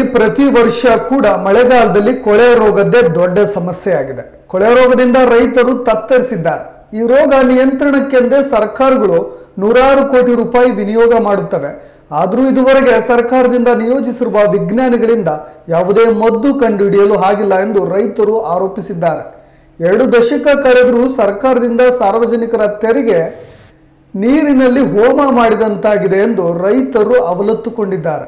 ಪ್ರತಿ ವರ್ಷ ಕೂಡ ಮಳೆಗಾಲದಲ್ಲಿ ಕೊಳೆ ರೋಗದ್ದೇ ದೊಡ್ಡ ಸಮಸ್ಯೆ ಆಗಿದೆ ಕೊಳೆ ರೋಗದಿಂದ ರೈತರು ತತ್ತರಿಸಿದ್ದಾರೆ ಈ ರೋಗ ನಿಯಂತ್ರಣಕ್ಕೆಂದೇ ಸರ್ಕಾರಗಳು ನೂರಾರು ಕೋಟಿ ರೂಪಾಯಿ ವಿನಿಯೋಗ ಮಾಡುತ್ತವೆ ಆದರೂ ಇದುವರೆಗೆ ಸರ್ಕಾರದಿಂದ ನಿಯೋಜಿಸಿರುವ ವಿಜ್ಞಾನಿಗಳಿಂದ ಯಾವುದೇ ಮದ್ದು ಕಂಡುಹಿಡಿಯಲು ಆಗಿಲ್ಲ ಎಂದು ರೈತರು ಆರೋಪಿಸಿದ್ದಾರೆ ಎರಡು ದಶಕ ಕಳೆದರೂ ಸರ್ಕಾರದಿಂದ ಸಾರ್ವಜನಿಕರ ತೆರಿಗೆ ನೀರಿನಲ್ಲಿ ಹೋಮ ಮಾಡಿದಂತಾಗಿದೆ ಎಂದು ರೈತರು ಅವಲತ್ತುಕೊಂಡಿದ್ದಾರೆ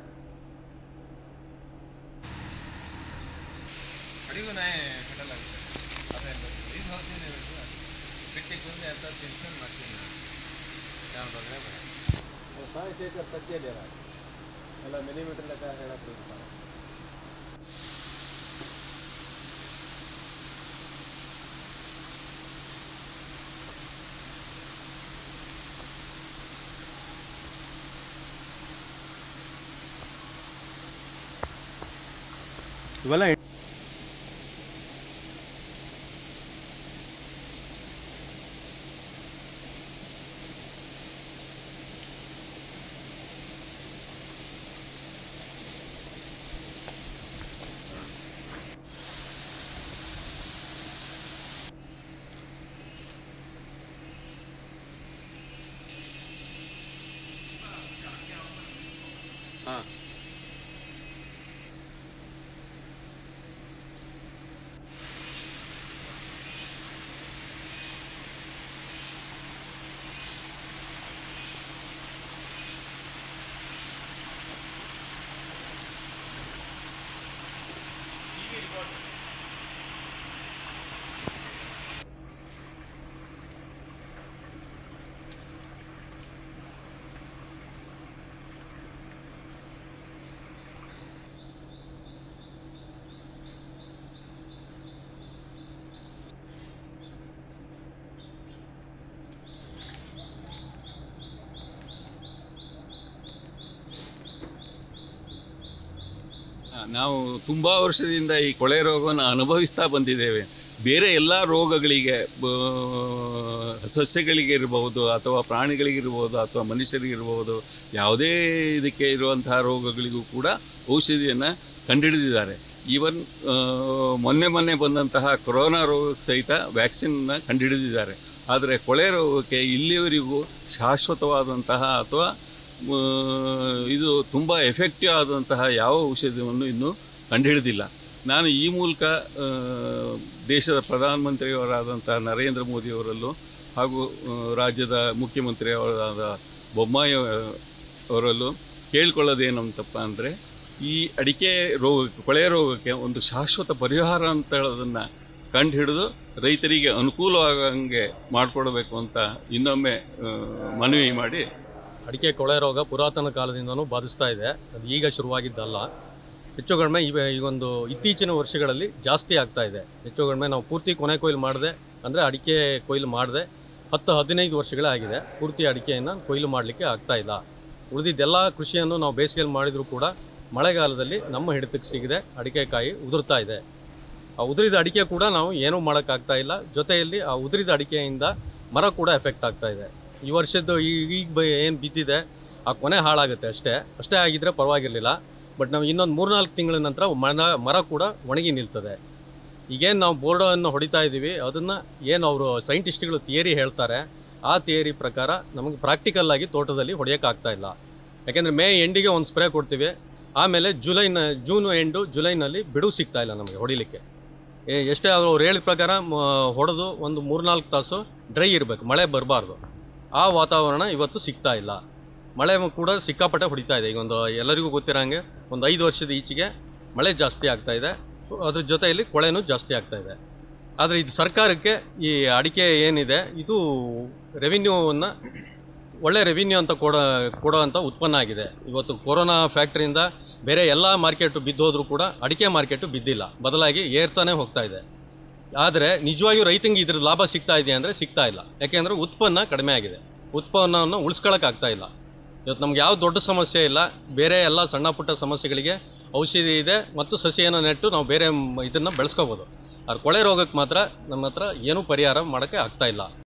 ಅಡಿಗೂ ನಾಯಿ ಕಟ್ಟಲ್ ಆಗುತ್ತೆ ಅದೇನು ಇದು ಹೋಗ್ತೀನಿ ಬಿಟ್ಟಿಗೆ ಬಂದು ಅಂತ ತಿನ್ಕೊಂಡು ಮಾಡ್ತೀನಿ ಯಾವ ಬಗ್ಗೆ ಸಾಹಿತ್ಯಕ ಸತ್ಯದ ಎಲ್ಲ ಮಿಲಿಮೀಟರ್ ಲೆಕ್ಕ ಹೇಳಕ್ಕೆ ಇರ್ತಾರೆ ಇವೆಲ್ಲ ಹಾಂ ನಾವು ತುಂಬ ವರ್ಷದಿಂದ ಈ ಕೊಳೆ ರೋಗವನ್ನು ಅನುಭವಿಸ್ತಾ ಬಂದಿದ್ದೇವೆ ಬೇರೆ ಎಲ್ಲ ರೋಗಗಳಿಗೆ ಬ- ಸಸ್ಯಗಳಿಗೆ ಇರಬಹುದು ಅಥವಾ ಪ್ರಾಣಿಗಳಿಗಿರ್ಬೋದು ಅಥವಾ ಮನುಷ್ಯರಿಗಿರ್ಬೋದು ಯಾವುದೇ ಇದಕ್ಕೆ ಇರುವಂತಹ ರೋಗಗಳಿಗೂ ಕೂಡ ಔಷಧಿಯನ್ನು ಕಂಡುಹಿಡಿದಿದ್ದಾರೆ ಈವನ್ ಮೊನ್ನೆ ಮೊನ್ನೆ ಬಂದಂತಹ ಕೊರೋನಾ ರೋಗಕ್ಕೆ ಸಹಿತ ವ್ಯಾಕ್ಸಿನ್ನ ಕಂಡುಹಿಡಿದಿದ್ದಾರೆ ಆದರೆ ಕೊಳೆ ರೋಗಕ್ಕೆ ಇಲ್ಲಿಯವರೆಗೂ ಶಾಶ್ವತವಾದಂತಹ ಅಥವಾ ಆ, ಇದು ತುಂಬ ಎಫೆಕ್ಟಿವ್ ಆದಂತಹ ಯಾವ ಔಷಧವನ್ನು ಇನ್ನೂ ಕಂಡುಹಿಡಿದಿಲ್ಲ ನಾನು ಈ ಮೂಲಕ ಆ, ದೇಶದ ಪ್ರಧಾನಮಂತ್ರಿಯವರಾದಂಥ ನರೇಂದ್ರ ಮೋದಿಯವರಲ್ಲೂ ಹಾಗೂ ಆ, ರಾಜ್ಯದ ಮುಖ್ಯಮಂತ್ರಿಯವರಾದ ಬೊಮ್ಮಾಯಿ ಅವರಲ್ಲೂ ಕೇಳ್ಕೊಳ್ಳೋದೇನಂತಪ್ಪ ಅಂದರೆ ಈ ಅಡಿಕೆ ರೋಗ ಕೊಳೆ ರೋಗಕ್ಕೆ ಒಂದು ಶಾಶ್ವತ ಪರಿಹಾರ ಅಂತ ಹೇಳೋದನ್ನು ಕಂಡು ಹಿಡಿದು ರೈತರಿಗೆ ಅನುಕೂಲವಾಗಂಗೆ ಮಾಡಿಕೊಡ್ಬೇಕು ಅಂತ ಇನ್ನೊಮ್ಮೆ ಆ, ಮನವಿ ಮಾಡಿ ಅಡಿಕೆ ಕೊಳೆ ರೋಗ ಪುರಾತನ ಕಾಲದಿಂದನೂ ಬಾಧಿಸ್ತಾ ಇದೆ ಅದು ಈಗ ಶುರುವಾಗಿದ್ದಲ್ಲ ಹೆಚ್ಚು ಕಡಿಮೆ ಇವ ಈಗೊಂದು ಇತ್ತೀಚಿನ ವರ್ಷಗಳಲ್ಲಿ ಜಾಸ್ತಿ ಆಗ್ತಾ ಇದೆ ಹೆಚ್ಚು ಕಡಿಮೆ ನಾವು ಪೂರ್ತಿ ಕೊನೆ ಕೊಯ್ಲು ಮಾಡದೆ ಅಂದರೆ ಅಡಿಕೆ ಕೊಯ್ಲು ಮಾಡದೆ ಹತ್ತು ಹದಿನೈದು ವರ್ಷಗಳೇ ಆಗಿದೆ ಪೂರ್ತಿ ಅಡಿಕೆಯನ್ನು ಕೊಯ್ಲು ಮಾಡಲಿಕ್ಕೆ ಆಗ್ತಾ ಇಲ್ಲ ಉಳಿದಿದ್ದೆಲ್ಲ ಕೃಷಿಯನ್ನು ನಾವು ಬೇಸಿಗೆಯಲ್ಲಿ ಮಾಡಿದರೂ ಕೂಡ ಮಳೆಗಾಲದಲ್ಲಿ ನಮ್ಮ ಹಿಡಿತಕ್ಕೆ ಸಿಗದೆ ಅಡಿಕೆಕಾಯಿ ಉದುರ್ತಾ ಇದೆ ಆ ಉದುರಿದ ಅಡಿಕೆ ಕೂಡ ನಾವು ಏನೂ ಮಾಡೋಕ್ಕಾಗ್ತಾ ಇಲ್ಲ ಜೊತೆಯಲ್ಲಿ ಆ ಉದುರಿದ ಅಡಿಕೆಯಿಂದ ಮರ ಕೂಡ ಎಫೆಕ್ಟ್ ಆಗ್ತಾ ಇದೆ ಈ ವರ್ಷದ್ದು ಈಗ ಈಗ ಬ ಏನು ಬಿದ್ದಿದೆ ಆ ಕೊನೆ ಹಾಳಾಗುತ್ತೆ ಅಷ್ಟೇ ಅಷ್ಟೇ ಆಗಿದ್ರೆ ಪರವಾಗಿರಲಿಲ್ಲ ಬಟ್ ನಾವು ಇನ್ನೊಂದು ಮೂರ್ನಾಲ್ಕು ತಿಂಗಳ ನಂತರ ಮರ ಮರ ಕೂಡ ಒಣಗಿ ನಿಲ್ತದೆ ಈಗೇನು ನಾವು ಬೋರ್ಡನ್ನು ಹೊಡಿತಾ ಇದ್ದೀವಿ ಅದನ್ನು ಏನು ಅವರು ಸೈಂಟಿಸ್ಟ್ಗಳು ಥಿಯರಿ ಹೇಳ್ತಾರೆ ಆ ಥಿಯರಿ ಪ್ರಕಾರ ನಮಗೆ ಪ್ರಾಕ್ಟಿಕಲ್ ಆಗಿ ತೋಟದಲ್ಲಿ ಹೊಡೆಯೋಕ್ಕಾಗ್ತಾ ಇಲ್ಲ ಯಾಕೆಂದರೆ ಮೇ ಎಂಡಿಗೆ ಒಂದು ಸ್ಪ್ರೇ ಕೊಡ್ತೀವಿ ಆಮೇಲೆ ಜುಲೈನ ಜೂನ್ ಎಂಡು ಜುಲೈನಲ್ಲಿ ಬಿಡುವು ಸಿಗ್ತಾ ಇಲ್ಲ ನಮಗೆ ಹೊಡಿಲಿಕ್ಕೆ ಎ- ಎಷ್ಟೇ ಆದರೂ ಅವ್ರು ಹೇಳಿದ ಪ್ರಕಾರ ಮ- ಹೊಡೆದು ಒಂದು ಮೂರ್ನಾಲ್ಕು ತಾಸು ಡ್ರೈ ಇರಬೇಕು ಮಳೆ ಬರಬಾರ್ದು ಆ ವಾತಾವರಣ ಇವತ್ತು ಸಿಗ್ತಾ ಇಲ್ಲ ಮಳೆ ಕೂಡ ಸಿಕ್ಕಾಪಟ್ಟೆ ಹೊಡಿತಾ ಇದೆ ಈಗ ಒಂದು ಎಲ್ಲರಿಗೂ ಗೊತ್ತಿರೋಂಗೆ ಒಂದು ಐದು ವರ್ಷದ ಈಚೆಗೆ ಮಳೆ ಜಾಸ್ತಿ ಆಗ್ತಾ ಇದೆ ಸೊ ಅದ್ರ ಜೊತೆಯಲ್ಲಿ ಕೊಳೆನೂ ಜಾಸ್ತಿ ಆಗ್ತಾ ಇದೆ ಆದರೆ ಇದು ಸರ್ಕಾರಕ್ಕೆ ಈ ಅಡಿಕೆ ಏನಿದೆ ಇದು ರೆವಿನ್ಯೂವನ್ನು ಒಳ್ಳೆ ರೆವಿನ್ಯೂ ಅಂತ ಕೊಡೋ ಕೊಡೋವಂಥ ಉತ್ಪನ್ನ ಆಗಿದೆ ಇವತ್ತು ಕೊರೋನಾ ಫ್ಯಾಕ್ಟ್ರಿಯಿಂದ ಬೇರೆ ಎಲ್ಲ ಮಾರ್ಕೆಟು ಬಿದ್ದೋದ್ರೂ ಕೂಡ ಅಡಿಕೆ ಮಾರ್ಕೆಟು ಬಿದ್ದಿಲ್ಲ ಬದಲಾಗಿ ಏರ್ತಾನೆ ಹೋಗ್ತಾ ಇದೆ ಆದರೆ ನಿಜವಾಗಿಯೂ ರೈತಂಗೆ ಇದ್ರ ಲಾಭ ಸಿಗ್ತಾ ಇದೆಯಾ ಅಂದರೆ ಸಿಗ್ತಾ ಇಲ್ಲ ಯಾಕೆಂದರೆ ಉತ್ಪನ್ನ ಕಡಿಮೆ ಆಗಿದೆ ಉತ್ಪನ್ನವನ್ನು ಉಳಿಸ್ಕೊಳ್ಳೋಕ್ಕಾಗ್ತಾ ಇಲ್ಲ ಇವತ್ತು ನಮ್ಗೆ ಯಾವ ದೊಡ್ಡ ಸಮಸ್ಯೆ ಇಲ್ಲ ಬೇರೆ ಎಲ್ಲ ಸಣ್ಣ ಪುಟ್ಟ ಸಮಸ್ಯೆಗಳಿಗೆ ಔಷಧಿ ಇದೆ ಮತ್ತು ಸಸಿಯನ್ನು ನೆಟ್ಟು ನಾವು ಬೇರೆ ಇದನ್ನು ಬೆಳೆಸ್ಕೋಬೋದು ಆದ್ರೆ ಕೊಳೆ ರೋಗಕ್ಕೆ ಮಾತ್ರ ನಮ್ಮ ಹತ್ರ ಏನೂ ಪರಿಹಾರ ಮಾಡೋಕ್ಕೆ ಆಗ್ತಾ ಇಲ್ಲ